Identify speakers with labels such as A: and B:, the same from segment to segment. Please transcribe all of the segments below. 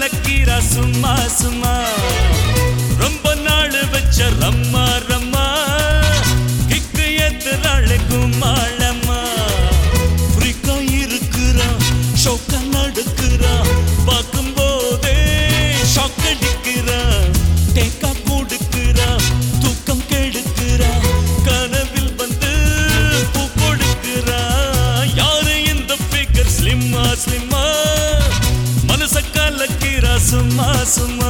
A: கலக்கிறா சும்மா சும்மா ரொம்ப நாள் வச்ச ரம்மா ரம்மா கிக்கு எத்துறாள் கும்மாளம்மா ஃப்ரீக்கா இருக்கிறா ஷோக்கா நடக்கிறா பார்க்கும் போதே ஷாக் அடிக்கிறா டேக்கா கொடுக்கிறா தூக்கம் கெடுக்கிறா கனவில் வந்து பூ கொடுக்கிறா யாரு இந்த ஃபிகர் ஸ்லிம்மா ஸ்லிம்மா மனச கலக்கிறா சும்மா சும்மா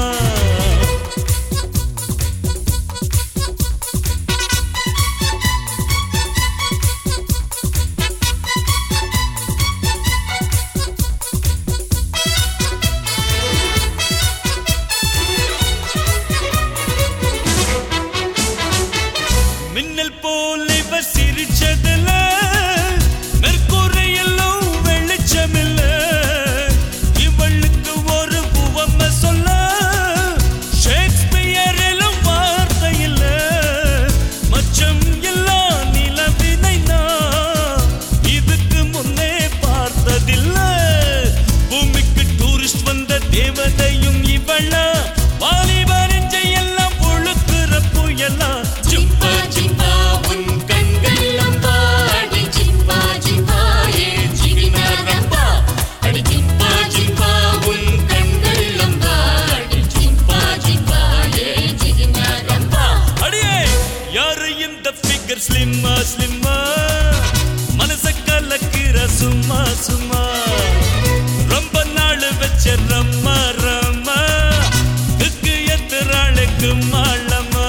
A: மின்னல் போல் இவ சிரிச்சதுல மெர்க்குரையெல்லாம் வெளிச்சமில்ல இவளுக்கு ஒரு உவமை சொல்ல ஷேக்ஸ்பியர் எல்லாம் வார்த்தை இல்ல மச்சம் எல்லாம் நிலவினை நான் இதுக்கு முன்னே பார்த்ததில்ல பூமிக்கு டூரிஸ்ட் வந்த தேவதையும் இவளா வாலிபரிஞ்சை எல்லாம் புழுக்குற புயலா
B: ஜிம்பா ஜிம்பா உன் கண்கள் அம்பா அடி ஜிம்பா ஜிம்பா ஏ ஜிகினாரம்பா அடி ஜிம்பா ஜிம்பா உன் கண்கள் அம்பா அடி ஜிம்பா ஜிம்பா ஏ ஜிகினாரம்பா
A: அடியே யாரு இந்த ஃபிகர் ஸ்லிம்மா ஸ்லிம்மா மனச கலக்கிற சும்மா சும்மா ரொம்ப நாள் வச்ச ரம்மா ரம்மா துக்கு எத்துறாளுக்கு மாளமா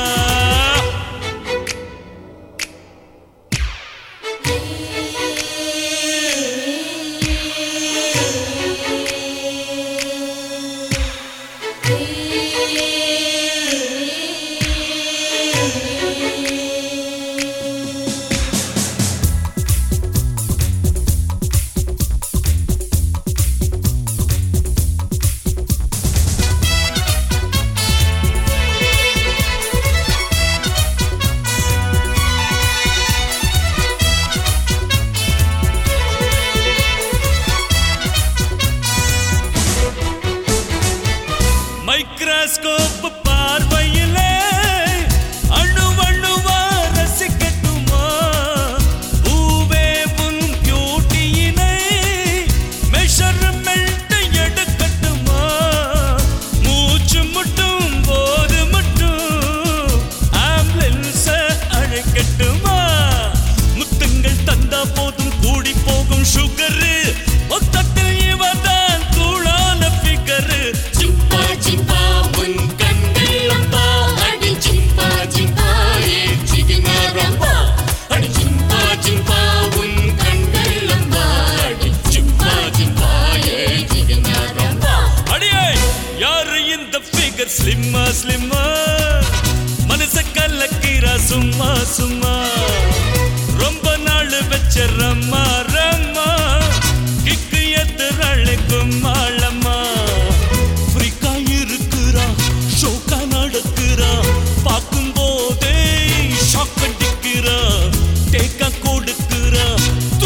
A: மைக்ரோஸ்கோப் பார்வையிலே அணு அணுவா ரசிக்கட்டுமா பூவே உன் பியூட்டியினை மெஷர்மெண்ட் எடுக்கட்டுமா மூச்சு மட்டும் போது மட்டும் ஆம்புலன்ஸ அழைக்கட்டுமா முத்துங்கள் தந்தா போதும் கூடி போகும் சுகரு மொத்தத்தில் இவதான் கூழான ஃபிகரு
B: ஜிம்பா ஜிம்பா உன் கண்கள் அம்பா அடி ஜிம்பா ஜிம்பா ஏ ஜிகினாரம்பா அடி ஜிம்பா ஜிம்பா உன் கண்கள் அம்பா அடி ஜிம்பா ஜிம்பா ஏ ஜிகினாரம்பா
A: அடியே யாரு இந்த ஃபிகர் ஸ்லிம்மா ஸ்லிம்மா மனச கலக்கிறா சும்மா சும்மா ரொம்ப நாள் வச்ச ரம்மா ரம்மா கிக்கு எத்துறாளுக்கும் மாளம்மா ஃப்ரீக்கா இருக்கிறா ஷோக்கா நடக்கிறா பார்க்கும் போதே ஷாக் அடிக்கிறா டேக்கா கொடுக்கிறா